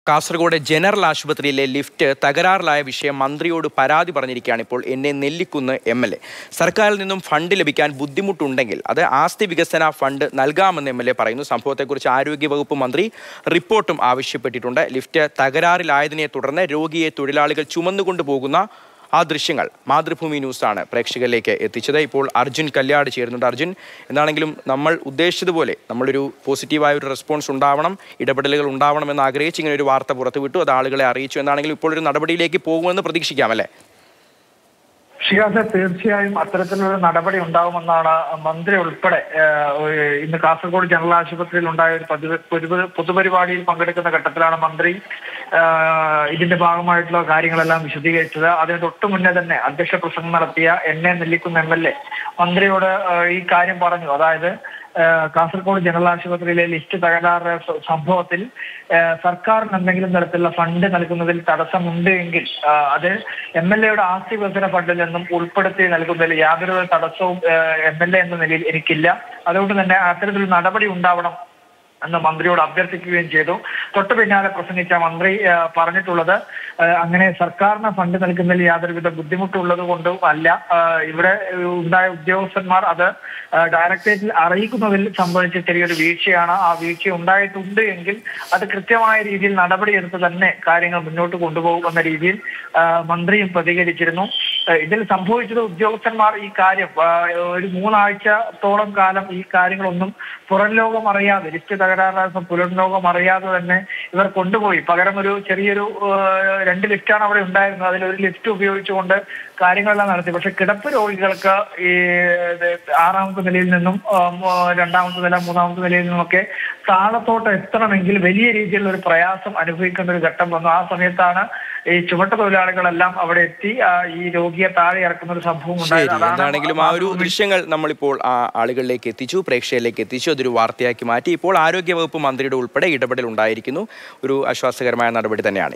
Kasaragod general ആശുപത്രിയിലെ lift തകരാറിലായ വിഷയം മന്ത്രിയോട് പരാതി പറഞ്ഞിരിക്കുകയാണ് ഇപ്പോൾ എന്നെ നെല്ലിക്കുന്ന് എം എൽ എ സർക്കാരിൽ നിന്നും ഫണ്ട് ലഭിക്കാൻ ബുദ്ധിമുട്ടുണ്ടെങ്കിൽ അത് ആസ്തി വികസന ഫണ്ട് നൽകാമെന്ന് എം എൽ എ പറയുന്നു സംഭവത്തെക്കുറിച്ച് ആരോഗ്യവകുപ്പ് മന്ത്രി റിപ്പോർട്ടും ആവശ്യപ്പെട്ടിട്ടുണ്ട് ലിഫ്റ്റ് തകരാറിലായതിനെ തുടർന്ന് രോഗിയെ തൊഴിലാളികൾ ചുമന്നുകൊണ്ടു പോകുന്ന ആ ദൃശ്യങ്ങൾ മാതൃഭൂമി ന്യൂസാണ് പ്രേക്ഷകരിലേക്ക് എത്തിച്ചത് ഇപ്പോൾ അർജുൻ കല്യാട് ചേരുന്നുണ്ട് അർജുൻ എന്താണെങ്കിലും നമ്മൾ ഉദ്ദേശിച്ചതുപോലെ നമ്മളൊരു പോസിറ്റീവായ ഒരു റെസ്പോൺസ് ഉണ്ടാവണം ഇടപെടലുകൾ ഉണ്ടാവണമെന്ന് ആഗ്രഹിച്ച് ഇങ്ങനെ ഒരു വാർത്ത പുറത്തുവിട്ടു അത് ആളുകളെ അറിയിച്ചു എന്നാണെങ്കിലും ഇപ്പോൾ ഒരു നടപടിയിലേക്ക് പോകുമെന്ന് പ്രതീക്ഷിക്കാം അല്ലേ ഷിയാസ് തീർച്ചയായും അത്തരത്തിലൊരു നടപടി ഉണ്ടാവുമെന്നാണ് മന്ത്രി ഉൾപ്പെടെ ഏഹ്, ഒരു ഇന്ന് കാസർഗോഡ് ജനറൽ ആശുപത്രിയിൽ ഉണ്ടായ ഒരു പതിവ് പൊതു- പൊതുപരിപാടിയിൽ പങ്കെടുക്കുന്ന ഘട്ടത്തിലാണ് മന്ത്രി ഏഹ്, ഇതിന്റെ ഭാഗമായിട്ടുള്ള കാര്യങ്ങളെല്ലാം വിശദീകരിച്ചത് അതിന് തൊട്ടു മുന്നേ തന്നെ അധ്യക്ഷ പ്രസംഗം നടത്തിയ N A Nellikunnu M L A മന്ത്രിയോട് ഏഹ്, ഈ കാര്യം പറഞ്ഞു അതായത് ഏഹ്, കാസർഗോഡ് ജനറൽ ആശുപത്രിയിലെ ലിസ്റ്റ് തകരാറ് സ- സംഭവത്തിൽ ഏഹ്, സർക്കാരിന് എന്തെങ്കിലും തരത്തിലുള്ള ഫണ്ട് നൽകുന്നതിൽ തടസ്സമുണ്ട് എങ്കിൽ ആഹ്, അത് എം എൽ എയുടെ ആസ്തി വികസന ഫണ്ടിൽ നിന്നും ഉൾപ്പെടുത്തി നൽകുന്നതിൽ യാതൊരു തടസ്സവും എം എൽ എ എന്ന നിലയിൽ എനിക്കില്ല അതുകൊണ്ട് തന്നെ അത്തരത്തിലൊരു നടപടി ഉണ്ടാവണം എന്ന് മന്ത്രിയോട് അഭ്യർത്ഥിക്കുകയും ചെയ്തു തൊട്ടു പിന്നാലെ പ്രസംഗിച്ച മന്ത്രി ആ, പറഞ്ഞിട്ടുള്ളത് ആ, അങ്ങനെ സർക്കാരിന് ഫണ്ട് നൽകുന്നതിൽ യാതൊരുവിധ ബുദ്ധിമുട്ടുള്ളത് കൊണ്ടും അല്ല ആ, ഇവിടെ ഉണ്ടായ ഉദ്യോഗസ്ഥന്മാർ അത് ആ, ഡയറക്ടറേറ്റിൽ അറിയിക്കുന്നതിൽ സംഭവിച്ച ചെറിയൊരു വീഴ്ചയാണ് ആ വീഴ്ച ഉണ്ടായിട്ടുണ്ട് എങ്കിൽ അത് കൃത്യമായ രീതിയിൽ നടപടിയെടുത്ത് തന്നെ കാര്യങ്ങൾ മുന്നോട്ട് കൊണ്ടുപോകും എന്ന രീതിയിൽ ആ, മന്ത്രിയും പ്രതികരിച്ചിരുന്നു ആ, ഇതിൽ സംഭവിച്ചത് ഉദ്യോഗസ്ഥന്മാർ ഈ കാര്യം ആ, ഒരു മൂന്നാഴ്ചത്തോളം കാലം ഈ കാര്യങ്ങളൊന്നും പുറം ലോകം അറിയാതെ ലിസ്റ്റ് തകരാറായ പുറം ലോകം അറിയാതെ തന്നെ ഇവർ കൊണ്ടുപോയി പകരം ഒരു ചെറിയൊരു ആ, രണ്ട് ലിഫ്റ്റാണ് അവിടെ ഉണ്ടായിരുന്നത് അതിൽ ഒരു ലിഫ്റ്റ് ഉപയോഗിച്ചുകൊണ്ട് കാര്യങ്ങളെല്ലാം നടത്തി പക്ഷെ കിടപ്പ് രോഗികൾക്ക് ഈ ഇത് ആറാമത്തെ നിലയിൽ നിന്നും ആ, മൂ- രണ്ടാമത്തെ നില മൂന്നാമത്തെ നിലയിൽ നിന്നുമൊക്കെ താഴത്തോട്ട് എത്തണമെങ്കിൽ വലിയ രീതിയിലുള്ള ഒരു പ്രയാസം അനുഭവിക്കുന്ന ഒരു ഘട്ടം വന്നു ആ സമയത്താണ് ഈ ചുമട്ട തൊഴിലാളികളെല്ലാം അവിടെ എത്തി ആ, ഈ രോഗിയെ താഴെ ഇറക്കുന്ന ഒരു സംഭവം ശരി ഉണ്ടായത് അതാണ് എന്താണെങ്കിലും ആ ഒരു ദൃശ്യങ്ങൾ നമ്മളിപ്പോൾ ആ ആളുകളിലേക്ക് എത്തിച്ചു പ്രേക്ഷകരിലേക്ക് എത്തിച്ചു അതൊരു വാർത്തയാക്കി മാറ്റി ഇപ്പോൾ ആരോഗ്യവകുപ്പ് മന്ത്രിയുടെ ഉൾപ്പെടെ ഇടപെടൽ ഉണ്ടായിരിക്കുന്നു ഒരു ആശ്വാസകരമായ നടപടി തന്നെയാണ്